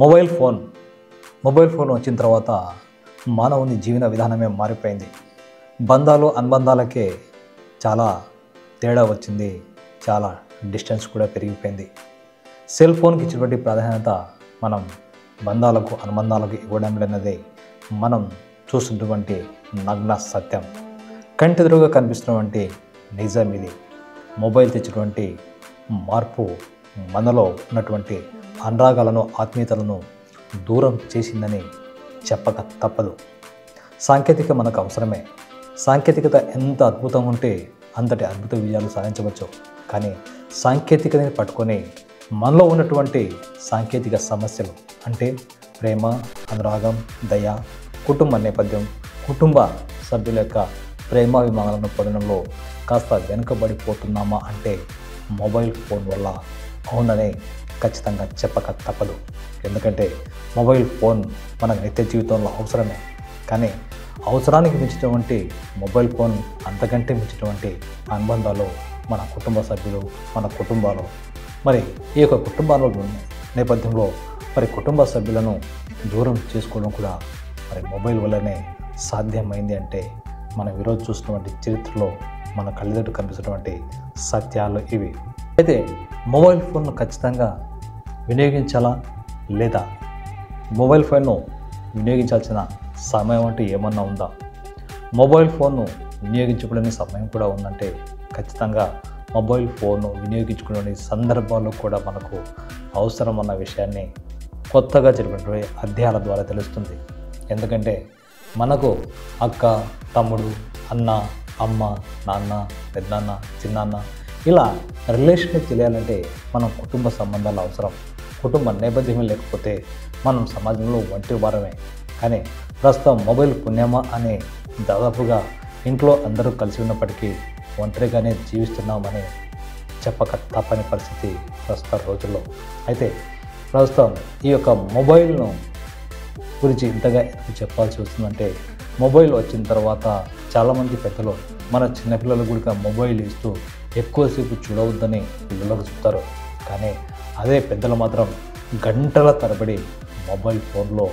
mobile phone mobile phone వచ్చిన తర్వాత మానవుని జీవన విధానమే మారిపోయింది బంధాలు అనుబంధాలకే చాలా తేడా వచ్చింది చాలా డిస్టెన్స్ కూడా పెరిగిపోయింది సెల్ ఫోన్కి ఇచ్చినటువంటి ప్రాధాన్యత మనం బంధాలకు అనుబంధాలకు ఇవ్వడం లేనదే మనం చూస్తున్నటువంటి నగ్న సత్యం కంటెదురుగా కనిపిస్తున్నటువంటి నిజం ఇది మొబైల్ తెచ్చినటువంటి మార్పు మనలో ఉన్నటువంటి అనురాగాలను ఆత్మీయతలను దూరం చేసిందని చెప్పక తప్పదు సాంకేతిక మనకు అవసరమే సాంకేతికత ఎంత అద్భుతంగా ఉంటే అంతటి అద్భుత విజయాలు సాధించవచ్చు కానీ సాంకేతికతని పట్టుకొని మనలో ఉన్నటువంటి సాంకేతిక సమస్యలు అంటే ప్రేమ అనురాగం దయ కుటుంబ నేపథ్యం కుటుంబ సభ్యుల యొక్క ప్రేమాభిమానాలను పొందడంలో కాస్త వెనుకబడిపోతున్నామా అంటే మొబైల్ ఫోన్ వల్ల అవుననే ఖచ్చితంగా చెప్పక తప్పదు ఎందుకంటే మొబైల్ ఫోన్ మన నిత్య జీవితంలో అవసరమే కానీ అవసరానికి మించినటువంటి మొబైల్ ఫోన్ అంతకంటే మించినటువంటి అనుబంధాలు మన కుటుంబ సభ్యులు మన కుటుంబాలు మరి ఈ యొక్క కుటుంబాల నేపథ్యంలో మరి కుటుంబ సభ్యులను దూరం చేసుకోవడం కూడా మరి మొబైల్ వల్లనే సాధ్యమైంది అంటే మనం ఈరోజు చూసినటువంటి చరిత్రలో మన కళ్ళెదుట కనిపిస్తున్నటువంటి సత్యాలు ఇవి అయితే మొబైల్ ఫోన్ను ఖచ్చితంగా వినియోగించాలా లేదా మొబైల్ ఫోన్ను వినియోగించాల్సిన సమయం అంటే ఏమన్నా ఉందా మొబైల్ ఫోన్ను వినియోగించుకునే సమయం కూడా ఉందంటే ఖచ్చితంగా మొబైల్ ఫోన్ను వినియోగించుకునే సందర్భాల్లో కూడా మనకు అవసరం అన్న విషయాన్ని కొత్తగా జరిపినటువంటి అధ్యాయాల ద్వారా తెలుస్తుంది ఎందుకంటే మనకు అక్క తమ్ముడు అన్న అమ్మ నాన్న పెద్దనాన్న చిన్నాన్న ఇలా రిలేషన్ తెలియాలంటే మనం కుటుంబ సంబంధాలు అవసరం కుటుంబ నేపథ్యమే లేకపోతే మనం సమాజంలో ఒంటి వారమే కానీ ప్రస్తుతం మొబైల్ పుణ్యమా అనే దాదాపుగా ఇంట్లో అందరూ కలిసి ఉన్నప్పటికీ ఒంటరిగానే జీవిస్తున్నామని చెప్పక తప్పని పరిస్థితి ప్రస్తుత రోజుల్లో అయితే ప్రస్తుతం ఈ యొక్క మొబైల్ను గురించి ఇంతగా ఎందుకు చెప్పాల్సి వస్తుందంటే మొబైల్ వచ్చిన తర్వాత చాలామంది పెద్దలు మన చిన్నపిల్లలు కూడా మొబైల్ ఇస్తూ ఎక్కువసేపు చూడవద్దని పిల్లలకు చెప్తారు కానీ అదే పెద్దలు మాత్రం గంటల తరబడి మొబైల్ ఫోన్లో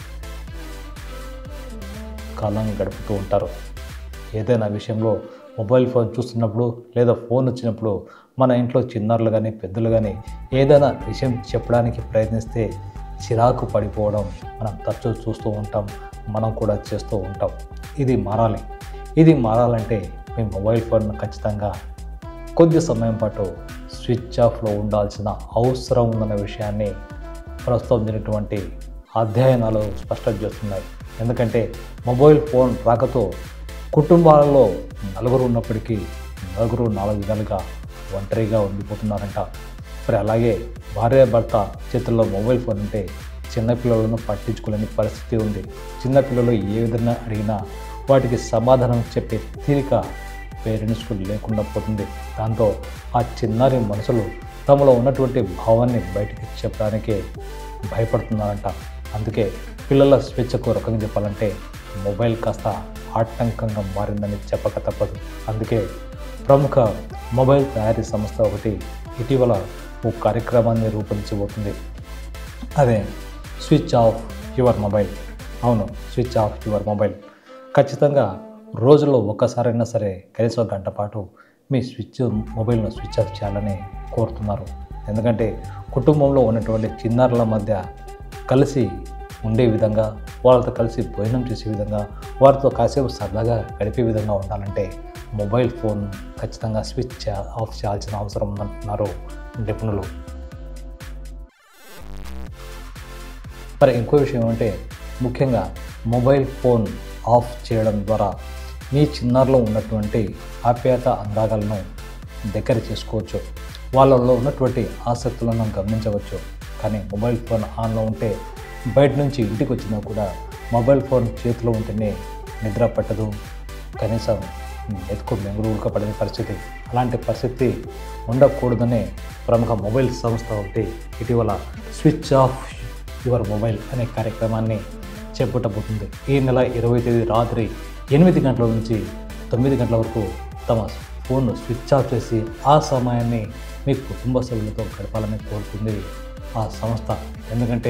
కాలం గడుపుతూ ఉంటారు ఏదైనా విషయంలో మొబైల్ ఫోన్ చూస్తున్నప్పుడు లేదా ఫోన్ వచ్చినప్పుడు మన ఇంట్లో చిన్నారులు కానీ పెద్దలు కానీ ఏదైనా విషయం చెప్పడానికి ప్రయత్నిస్తే చిరాకు పడిపోవడం మనం తరచూ చూస్తూ ఉంటాం మనం కూడా చేస్తూ ఉంటాం ఇది మారాలి ఇది మారాలంటే మీ మొబైల్ ఫోన్ ఖచ్చితంగా కొద్ది సమయం పాటు స్విచ్ ఆఫ్లో ఉండాల్సిన అవసరం ఉందన్న విషయాన్ని ప్రస్తుతం జరిగినటువంటి అధ్యయనాలు స్పష్టం చేస్తున్నాయి ఎందుకంటే మొబైల్ ఫోన్ రాకతో కుటుంబాలలో నలుగురు ఉన్నప్పటికీ నలుగురు నాలుగు విధాలుగా ఒంటరిగా ఉండిపోతున్నారంట మరి అలాగే భార్య భర్త చేతుల్లో మొబైల్ ఫోన్ ఉంటే చిన్నపిల్లలను పట్టించుకోలేని పరిస్థితి ఉంది చిన్నపిల్లలు ఏ విధంగా అడిగినా వాటికి సమాధానం చెప్పే తీరిక పేరెంట్స్కు లేకుండా పోతుంది దాంతో ఆ చిన్నారి మనసులు తమలో ఉన్నటువంటి భావాన్ని బయటికి చెప్పడానికే భయపడుతున్నారంట అందుకే పిల్లల స్వేచ్ఛకు రకంగా చెప్పాలంటే మొబైల్ కాస్త ఆటంకంగా మారిందని చెప్పక తప్పదు అందుకే ప్రముఖ మొబైల్ తయారీ సంస్థ ఒకటి ఇటీవల ఓ కార్యక్రమాన్ని రూపొందించబోతుంది అదే స్విచ్ ఆఫ్ యువర్ మొబైల్ అవును స్విచ్ ఆఫ్ యువర్ మొబైల్ ఖచ్చితంగా రోజులో ఒక్కసారైనా సరే కనీసం ఒక గంట పాటు మీ స్విచ్ మొబైల్ను స్విచ్ ఆఫ్ చేయాలని కోరుతున్నారు ఎందుకంటే కుటుంబంలో ఉన్నటువంటి చిన్నారుల మధ్య కలిసి ఉండే విధంగా వాళ్ళతో కలిసి భోజనం చేసే విధంగా వారితో కాసేపు సరదాగా గడిపే విధంగా ఉండాలంటే మొబైల్ ఫోన్ ఖచ్చితంగా స్విచ్ చే- ఆఫ్ చేయాల్సిన అవసరం ఉందంటున్నారు నిపుణులు మరి ఇంకో విషయం ఏమంటే ముఖ్యంగా మొబైల్ ఫోన్ ఆఫ్ చేయడం ద్వారా మీ చిన్నారులో ఉన్నటువంటి ఆప్యాయత అనురాగాలను దగ్గర చేసుకోవచ్చు వాళ్ళలో ఉన్నటువంటి ఆసక్తులను గమనించవచ్చు కానీ మొబైల్ ఫోన్ ఆన్లో ఉంటే బయట నుంచి ఇంటికి వచ్చినా కూడా మొబైల్ ఫోన్ చేతిలో ఉంటేనే నిద్ర పట్టదు కనీసం ఎత్తుకు మెంగులు ఉడకపడని పరిస్థితి అలాంటి పరిస్థితి ఉండకూడదనే ప్రముఖ మొబైల్ సంస్థ ఒకటి ఇటీవల స్విచ్ ఆఫ్ యువర్ మొబైల్ అనే కార్యక్రమాన్ని చేపట్టబోతుంది ఈ నెల ఇరవై తేదీ రాత్రి ఎనిమిది గంటల నుంచి తొమ్మిది గంటల వరకు తమ ఫోన్ స్విచ్ ఆఫ్ చేసి ఆ సమయాన్ని మీ కుటుంబ సభ్యులతో గడపాలని కోరుతుంది ఆ సంస్థ ఎందుకంటే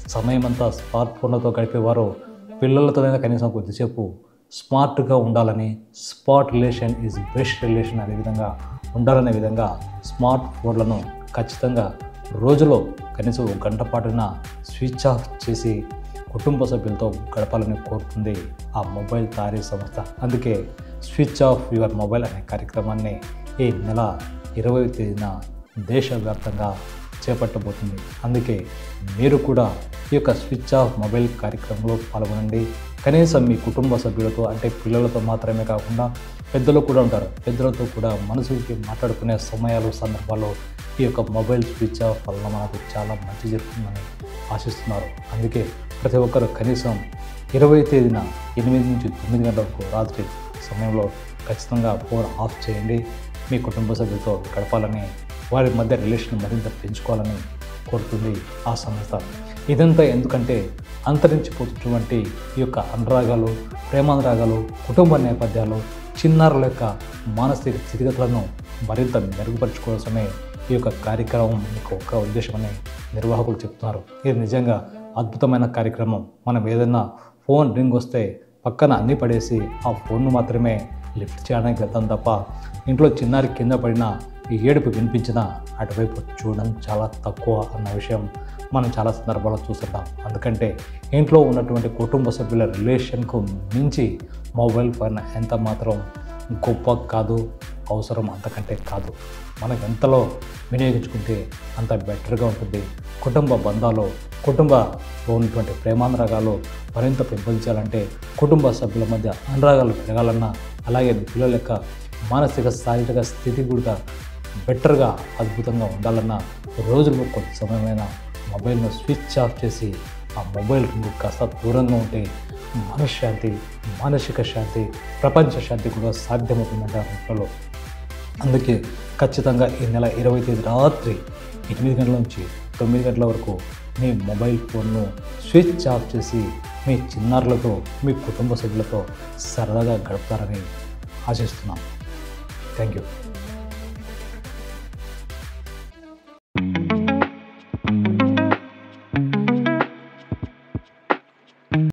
సమయం అంతా స్మార్ట్ ఫోన్లతో గడిపేవారు పిల్లలతోనైనా కనీసం కొద్దిసేపు స్మార్ట్గా ఉండాలని spot relation is best relation అనే విధంగా ఉండాలనే విధంగా స్మార్ట్ ఫోన్లను ఖచ్చితంగా రోజులో కనీసం ఒక గంట పాటున స్విచ్ ఆఫ్ చేసి కుటుంబ సభ్యులతో గడపాలని కోరుతుంది ఆ మొబైల్ తయారీ సంస్థ అందుకే స్విచ్ ఆఫ్ యువర్ మొబైల్ అనే కార్యక్రమాన్ని ఈ నెల ఇరవై తేదీన దేశవ్యాప్తంగా చేపట్టబోతుంది అందుకే మీరు కూడా ఈ యొక్క స్విచ్ ఆఫ్ మొబైల్ కార్యక్రమంలో పాల్గొనండి కనీసం మీ కుటుంబ సభ్యులతో అంటే పిల్లలతో మాత్రమే కాకుండా పెద్దలు కూడా ఉంటారు పెద్దలతో కూడా మనసుకి మాట్లాడుకునే సమయాలు సందర్భాల్లో ఈ యొక్క మొబైల్ స్విచ్ ఆఫ్ వలన మనకు చాలా మంచి జరుగుతుందని ఆశిస్తున్నారు అందుకే ప్రతి ఒక్కరు కనీసం ఇరవై తేదీన ఎనిమిది నుంచి తొమ్మిది గంటల వరకు రాత్రి సమయంలో ఖచ్చితంగా ఫోన్ ఆఫ్ చేయండి మీ కుటుంబ సభ్యులతో గడపాలని వారి మధ్య రిలేషన్ మరింత పెంచుకోవాలని కోరుతుంది ఆ సంస్థ ఇదంతా ఎందుకంటే అంతరించిపోతున్నటువంటి ఈ యొక్క అనురాగాలు ప్రేమానురాగాలు కుటుంబ నేపథ్యాలు చిన్నారుల యొక్క మానసిక స్థితిగతులను మరింత మెరుగుపరచుకోవడమే ఈ యొక్క కార్యక్రమం యొక్క ఒక్క ఉద్దేశమని నిర్వాహకులు చెప్తున్నారు ఇది నిజంగా అద్భుతమైన కార్యక్రమం మనం ఏదైనా ఫోన్ రింగ్ వస్తే పక్కన అన్ని పడేసి ఆ ఫోన్ను మాత్రమే లిఫ్ట్ చేయడానికి వెళ్తాం తప్ప ఇంట్లో చిన్నారి కింద పడిన ఈ ఏడుపు వినిపించిన అటువైపు చూడడం చాలా తక్కువ అన్న విషయం మనం చాలా సందర్భాల్లో చూస్తుంటాం ఎందుకంటే ఇంట్లో ఉన్నటువంటి కుటుంబ సభ్యుల రిలేషన్కు మించి మొబైల్ ఫోన్ ఎంత మాత్రం గొప్ప కాదు అవసరం అంతకంటే కాదు మనం ఎంతలో వినియోగించుకుంటే అంత బెటర్గా ఉంటుంది కుటుంబ బంధాలు కుటుంబంలో ఉన్నటువంటి ప్రేమానురాగాలు మరింత పెంపొందించాలంటే కుటుంబ సభ్యుల మధ్య అనురాగాలు పెరగాలన్నా అలాగే పిల్లల యొక్క మానసిక శారీరక స్థితి కూడా బెటర్గా అద్భుతంగా ఉండాలన్నా రోజులో కొంత సమయమైన మొబైల్ను స్విచ్ ఆఫ్ చేసి ఆ మొబైల్ రింగ్ కాస్త దూరంగా ఉంటే మనశ్శాంతి మానసిక శాంతి ప్రపంచ శాంతి కూడా సాధ్యమవుతుందంటారు ఇంట్లో అందుకే ఖచ్చితంగా ఈ నెల ఇరవై తేదీ రాత్రి ఎనిమిది గంటల నుంచి తొమ్మిది గంటల వరకు మీ మొబైల్ ఫోన్ను స్విచ్ ఆఫ్ చేసి మీ చిన్నారులతో మీ కుటుంబ సభ్యులతో సరదాగా గడుపుతారని ఆశిస్తున్నాం థ్యాంక్ యూ